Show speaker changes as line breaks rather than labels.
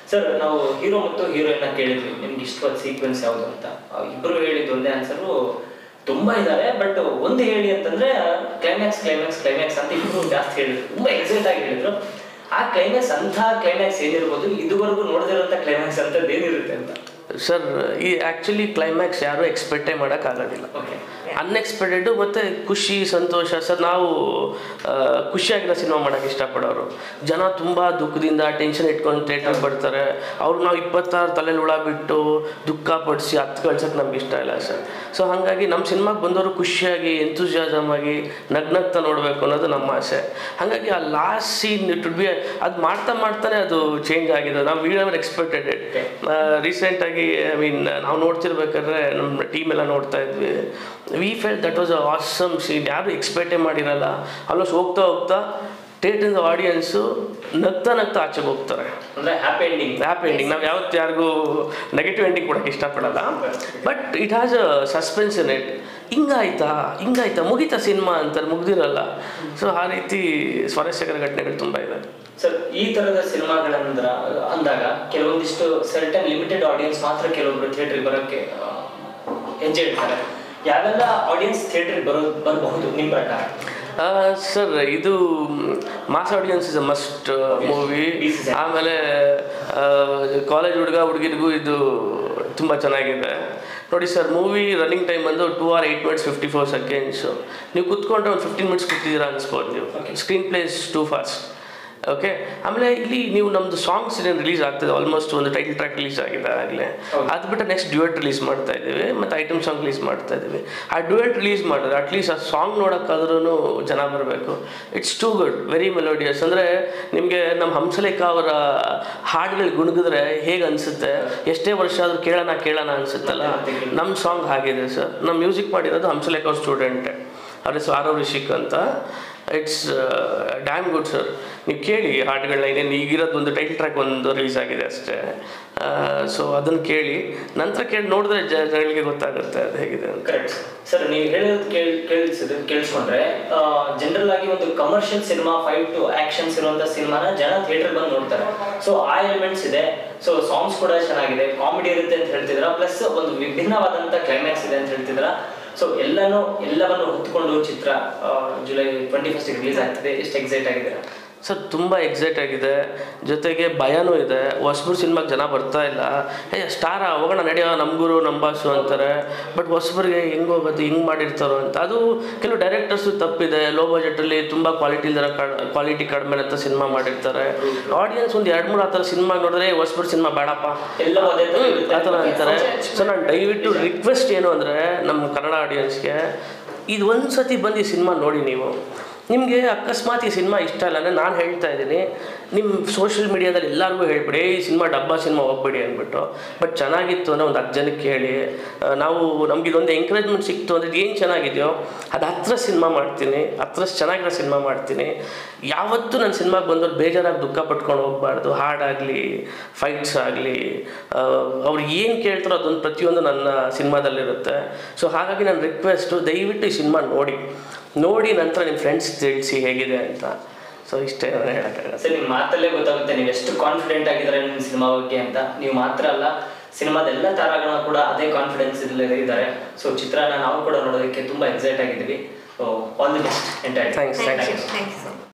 Sir ನಾವು hero ಮತ್ತು heroine ಕೇಳಿದ್ವಿ ನಿಮ್ಗೆ ಇಷ್ಟವಾದ ಸೀಕ್ವೆನ್ಸ್ ಯಾವುದು ಅಂತ ಆ ಇಬ್ರು ಹೇಳಿದ್ದು ಒಂದೇ ಆನ್ಸರು ತುಂಬಾ ಇದಾವೆ ಬಟ್ ಒಂದು ಹೇಳಿ ಅಂತಂದ್ರೆ ಕ್ಲೈಮ್ಯಾಕ್ಸ್ ಕ್ಲೈಮ್ಯಾಕ್ಸ್ ಕ್ಲೈಮ್ಯಾಕ್ಸ್ ಅಂತ ಇಬ್ರು ಜಾಸ್ತಿ ಹೇಳಿದ್ರು ತುಂಬಾ ಎಕ್ಸೈಟ್ ಆಗಿ ಹೇಳಿದ್ರು ಆ ಕ್ಲೈಮ್ಯಾಕ್ಸ್ ಅಂತ ಕ್ಲೈಮ್ಯಾಕ್ಸ್ ಏನಿರ್ಬೋದು ಇದುವರೆಗೂ ನೋಡದಿರೋಂಥ ಕ್ಲೈಮ್ಯಾಕ್ಸ್ ಅಂತದ್ದು ಏನಿರುತ್ತೆ ಅಂತ
ಸರ್ ಈ ಆ್ಯಕ್ಚುಲಿ ಕ್ಲೈಮ್ಯಾಕ್ಸ್ ಯಾರೂ ಎಕ್ಸ್ಪೆಕ್ಟೇ ಮಾಡೋಕ್ಕಾಗೋದಿಲ್ಲ
ಓಕೆ
ಅನ್ಎಕ್ಸ್ಪೆಕ್ಟೆಡ್ ಮತ್ತು ಖುಷಿ ಸಂತೋಷ ಸರ್ ನಾವು ಆ, ಖುಷಿಯಾಗಿರೋ ಸಿನಿಮಾ ಮಾಡೋಕ್ಕೆ ಇಷ್ಟಪಡೋರು ಜನ ತುಂಬ ದುಃಖದಿಂದ ಟೆನ್ಷನ್ ಇಟ್ಕೊಂಡು ಥಿಯೇಟ್ರಿಗೆ ಬರ್ತಾರೆ ಅವ್ರು ನಾವು ಇಪ್ಪತ್ತಾರು ತಲೆಯಲ್ಲಿ ಹುಳ ಬಿಟ್ಟು ದುಃಖ ಪಡಿಸಿ ಹತ್ತು ಕಳ್ಸೋಕ್ಕೆ ನಮ್ಗೆ ಇಷ್ಟ ಇಲ್ಲ ಸರ್ ಸೊ ಹಾಗಾಗಿ ನಮ್ಮ ಸಿನಿಮಾಗೆ ಬಂದವರು ಖುಷಿಯಾಗಿ ಎಂತೂಸಿಯಾಸಮ್ ಆಗಿ ನಗ್ನಗ್ತಾ ನೋಡಬೇಕು ಅನ್ನೋದು ನಮ್ಮ ಆಸೆ ಹಾಗಾಗಿ ಆ ಲಾಸ್ಟ್ ಸೀನ್ ಇಟ್ ಬಿ ಅದು ಮಾಡ್ತಾ ಮಾಡ್ತಾನೆ ಅದು ಚೇಂಜ್ ಆಗಿದೆ ನಾವು ವಿ ನೆವರ್ ಎಕ್ಸ್ಪೆಕ್ಟೆಡ್ ಇಟ್ ರೀಸೆಂಟಾಗಿ ಐ ಮೀನ್ ನಾವು ನೋಡ್ತಿರ್ಬೇಕಾದ್ರೆ ನಮ್ಮ ಟೀಮ್ ಎಲ್ಲ ನೋಡ್ತಾ ಇದ್ವಿ we felt that was a awesome scene ಯಾರು ಎಕ್ಸ್ಪೆಕ್ಟೇ ಮಾಡಿರಲ್ಲ ಆಲ್ಮೋಸ್ಟ್ ಹೋಗ್ತಾ ಹೋಗ್ತಾ ಥಿಯೇಟರ್ ಆಡಿಯನ್ಸು ನಗ್ತಾ ನಗ್ತಾ ಆಚೆಗೆ ಹೋಗ್ತಾರೆ
ಅಂದ್ರೆ ಹ್ಯಾಪಿ ಎಂಡಿಂಗ್
ಹ್ಯಾಪಿ ಎಂಡಿಂಗ್ ನಾವು ಯಾವತ್ತು ಯಾರಿಗೂ ನೆಗೆಟಿವ್ ಎಂಡಿಂಗ್ ಕೊಡೋಕ್ಕೆ ಇಷ್ಟಪಡಲ್ಲ but it has a suspense in it ಹಿಂಗಾಯ್ತಾ ಹಿಂಗಾಯ್ತಾ ಮುಗೀತಾ ಸಿನಿಮಾ ಅಂತಾರೆ ಮುಗ್ದಿರಲ್ಲ ಸೊ ಆ ರೀತಿ ಸ್ವಾರಸ್ಯಕರ ಘಟನೆಗಳು ತುಂಬ ಇದೆ
ಸರ್ ಈ ತರದ ಸಿನಿಮಾಗಳಂದ್ರ ಅಂದಾಗ ಕೆಲವೊಂದಿಷ್ಟು ಸರ್ಟನ್ ಲಿಮಿಟೆಡ್ ಆಡಿಯನ್ಸ್ ಮಾತ್ರ ಕೆಲವೊಬ್ರು ಥಿಯೇಟ್ರಿಗೆ ಬರೋಕ್ಕೆ ಆ, ಹೆಜ್ಜೆ ಇಡ್ತಾರೆ ಯಾವೆಲ್ಲ ಆಡಿಯನ್ಸ್ ಥಿಯೇಟ್ರಿಗೆ ಬರೋ ಬರಬಹುದು ನಿಮ್ಮ ಪ್ರಕಾರ
ಸರ್ ಇದು mass audience is a must movie ಆಮೇಲೆ ಕಾಲೇಜ್ ಹುಡುಗ ಹುಡುಗಿರಿಗೂ ಇದು ತುಂಬ ಚೆನ್ನಾಗಿದೆ ನೋಡಿ ಸರ್ ಮೂವಿ ರನ್ನಿಂಗ್ ಟೈಮ್ ಬಂದು two or eight minutes fifty four seconds ನೀವು ಕುತ್ಕೊಂಡ್ರೆ ಒಂದು ಫಿಫ್ಟೀನ್ ಮಿನಿಟ್ಸ್ ಕೂತಿದ್ದೀರಾ ಅನ್ಸ್ಬೋದು ನೀವು screen plays too fast okay ಆಮೇಲೆ ಇಲ್ಲಿ ನೀವು ನಮ್ಮದು ಸಾಂಗ್ಸ್ ಏನೇನು ರಿಲೀಸ್ ಆಗ್ತದೆ ಆಲ್ಮೋಸ್ಟ್ ಒಂದು ಟೈಟಲ್ ಟ್ರ್ಯಾಕ್ ರಿಲೀಸ್ ಆಗಿದೆ ಆಗಲೇ ಅದು ಬಿಟ್ಟು ನೆಕ್ಸ್ಟ್ ಡ್ಯೂಯೆಟ್ ರಿಲೀಸ್ ಮಾಡ್ತಾ ಇದ್ದೀವಿ ಮತ್ತು ಐಟಮ್ ಸಾಂಗ್ ರಿಲೀಸ್ ಮಾಡ್ತಾ ಇದ್ದೀವಿ ಆ ಡ್ಯೂಯೆಟ್ ರಿಲೀಸ್ ಮಾಡಿದ್ರೆ ಅಟ್ಲೀಸ್ಟ್ ಆ ಸಾಂಗ್ ನೋಡೋಕ್ಕಾದ್ರೂ ಜನ ಬರಬೇಕು it's too good very melodious ಅಂದರೆ ನಿಮಗೆ ನಮ್ಮ ಹಂಸಲೇಖ ಅವರ ಹಾಡುಗಳು ಗುಣಗಿದ್ರೆ ಹೇಗೆ ಅನಿಸುತ್ತೆ ಎಷ್ಟೇ ವರ್ಷ ಆದರೂ ಕೇಳೋಣ ಕೇಳೋಣ ಅನಿಸುತ್ತಲ್ಲ ನಮ್ಮ ಸಾಂಗ್ ಹಾಗಿದೆ ಸರ್ ನಮ್ಮ ಮ್ಯೂಸಿಕ್ ಮಾಡಿರೋದು ಹಂಸಲೇಖ ಅವ್ರ ಸ್ಟೂಡೆಂಟೇ ಅವ್ರ ಹೆಸರು ಆರವ್ ರಿಷಿಕ್ ಅಂತ ಇಟ್ಸ್ ಡ್ಯಾಮ್ ಗುಡ್ ಸರ್ ನೀವು ಕೇಳಿ ಹಾಡುಗಳನ್ನ ಏನೇನು ಈಗಿರೋದು ಒಂದು ಟೈಟಲ್ ಟ್ರ್ಯಾಕ್ ಒಂದು ರಿಲೀಸ್ ಆಗಿದೆ ಅಷ್ಟೇ ಸೊ ಅದನ್ನು ಕೇಳಿ ನಂತರ ಕೇಳಿ ನೋಡಿದ್ರೆ ಜ ಜನಗಳಿಗೆ ಗೊತ್ತಾಗುತ್ತೆ ಅದು ಹೇಗಿದೆ ಅಂತ
ಕರೆಕ್ಟ್ ಸರ್ ನೀವು ಹೇಳೋದು ಕೇಳಿ ಕೇಳಿಸಿದ್ರೆ ಕೇಳಿಸ್ಕೊಂಡ್ರೆ ಜನರಲ್ ಆಗಿ ಒಂದು commercial cinema five to actions ಇರುವಂತ ಸಿನಿಮಾನ ಜನ ಥಿಯೇಟರ್ ಬಂದು ನೋಡ್ತಾರೆ ಸೊ ಆ ಎಲಿಮೆಂಟ್ಸ್ ಇದೆ ಸೊ ಸಾಂಗ್ಸ್ ಕೂಡ ಚೆನ್ನಾಗಿದೆ ಕಾಮಿಡಿ ಇರುತ್ತೆ ಅಂತ ಹೇಳ್ತಿದ್ರ ಪ್ಲಸ್ ಒಂದು ವಿಭಿನ್ನವಾದಂತ ಕ್ಲೈಮ್ಯಾಕ್ಸ್ ಇದೆ ಅಂತ ಹೇಳ್ತಿದ್ರ ಸೊ ಎಲ್ಲನೂ ಎಲ್ಲವನ್ನು ಹೊತ್ಕೊಂಡು ಚಿತ್ರ ಆ, ಜುಲೈ ಟ್ವೆಂಟಿ ಫಸ್ಟ್ ರಿಲೀಸ್ ಆಗ್ತಿದೆ ಎಷ್ಟು ಎಕ್ಸೈಟ್ ಆಗಿದ್ದೀರಾ
ಸರ್ ತುಂಬ ಎಕ್ಸೈಟ್ ಆಗಿದೆ ಜೊತೆಗೆ ಭಯನೂ ಇದೆ ಹೊಸಬ್ರು ಸಿನಿಮಾಗೆ ಜನ ಬರ್ತಾ ಇಲ್ಲ ಏ ಸ್ಟಾರ ಹೋಗೋಣ ನಡೆಯೋ ನಮ್ಮ ಗುರು ನಮ್ಮ ಬಾಸು ಅಂತಾರೆ ಬಟ್ ಹೊಸಬ್ರಿಗೆ ಹೆಂಗೆ ಹೋಗೋದು ಹಿಂಗೆ ಮಾಡಿರ್ತಾರೋ ಅಂತ ಅದು ಕೆಲವು ಡೈರೆಕ್ಟರ್ಸು ತಪ್ಪಿದೆ ಲೋ ಬಜೆಟಲ್ಲಿ ತುಂಬ ಕ್ವಾಲಿಟಿ ಇಲ್ದಿರೋ ಕ್ವಾಲಿಟಿ ಕಡಿಮೆ ಅಂತ ಸಿನಿಮಾ ಮಾಡಿರ್ತಾರೆ ಆಡಿಯನ್ಸ್ ಒಂದು ಎರಡು ಮೂರು ಆ ಥರ ಸಿನಿಮಾ ನೋಡಿದ್ರೆ ಹೊಸಬ್ರು ಸಿನಿಮಾ ಬೇಡಪ್ಪ
ಎಲ್ಲ ಅದೇ ತರ ಇರುತ್ತೆ.
ಆ ಥರ ಅಂತಾರೆ ಸೊ ನಾನು ದಯವಿಟ್ಟು ರಿಕ್ವೆಸ್ಟ್ ಏನು ಅಂದರೆ ನಮ್ಮ ಕನ್ನಡ ಆಡಿಯನ್ಸ್ಗೆ ಇದು ಒಂದು ಸತಿ ಬಂದು ಈ ಸಿನಿಮಾ ನೋಡಿ ನೀವು ನಿಮಗೆ ಅಕಸ್ಮಾತ್ ಈ ಸಿನಿಮಾ ಇಷ್ಟ ಇಲ್ಲ ಅಂದರೆ ನಾನು ಹೇಳ್ತಾ ಇದ್ದೀನಿ ನಿಮ್ಮ ಸೋಷಿಯಲ್ ಮೀಡಿಯಾದಲ್ಲಿ ಎಲ್ಲರಿಗೂ ಹೇಳ್ಬಿಡಿ ಈ ಸಿನಿಮಾ ಡಬ್ಬಾ ಸಿನಿಮಾ ಹೋಗ್ಬೇಡಿ ಅಂದ್ಬಿಟ್ಟು ಬಟ್ ಚೆನ್ನಾಗಿತ್ತು ಅಂದರೆ ಒಂದು ಹತ್ತು ಜನಕ್ಕೆ ಹೇಳಿ ಆ, ನಾವು ನಮ್ಗೆ ಇದೊಂದು ಎಂಕರೇಜ್ಮೆಂಟ್ ಸಿಕ್ತು ಅಂದರೆ ಏನು ಚೆನ್ನಾಗಿದೆಯೋ ಅದು ಹತ್ರ ಸಿನಿಮಾ ಮಾಡ್ತೀನಿ ಹತ್ರ ಚೆನ್ನಾಗಿರೋ ಸಿನಿಮಾ ಮಾಡ್ತೀನಿ ಯಾವತ್ತೂ ನನ್ನ ಸಿನಿಮಾಗೆ ಬಂದವ್ರು ಬೇಜಾರಾಗಿ ದುಃಖ ಪಟ್ಕೊಂಡು ಹೋಗ್ಬಾರ್ದು ಹಾಡಾಗಲಿ ಫೈಟ್ಸ್ ಆಗಲಿ ಅವ್ರು ಏನು ಕೇಳ್ತಾರೋ ಅದೊಂದು ಪ್ರತಿಯೊಂದು ನನ್ನ ಸಿನಿಮಾದಲ್ಲಿರುತ್ತೆ ಸೊ ಹಾಗಾಗಿ ನನ್ನ ರಿಕ್ವೆಸ್ಟು ದಯವಿಟ್ಟು ಈ ಸಿನಿಮಾ ನೋಡಿ ನೋಡಿ ನಂತರ ನಿಮ್ಮ ಫ್ರೆಂಡ್ಸ್ ತಿಳಿಸಿ ಹೇಗಿದೆ ಅಂತ ಸೊ ಇಷ್ಟೇ ನಾನು ಹೇಳೋಕ್ಕಾಗಲ್ಲ
ಸರ್ ನಿಮ್ಮ ಮಾತಲ್ಲೇ ಗೊತ್ತಾಗುತ್ತೆ ನೀವು ಎಷ್ಟು ಕಾನ್ಫಿಡೆಂಟ್ ಆಗಿದ್ದಾರೆ ನಿಮ್ಮ ಸಿನಿಮಾ ಬಗ್ಗೆ ಅಂತ ನೀವು ಮಾತ್ರ ಅಲ್ಲ ಸಿನಿಮಾದ ಎಲ್ಲ ತಾರಾಗಣ ಕೂಡ ಅದೇ ಕಾನ್ಫಿಡೆನ್ಸ್ ಇದ್ದಾರೆ ಸೊ ಚಿತ್ರನ ನಾವು ಕೂಡ ನೋಡೋದಕ್ಕೆ ತುಂಬಾ ಎಕ್ಸೈಟ್ ಆಗಿದ್ದೀವಿ so all the best entire
Thanks, thanks.
Thank you so much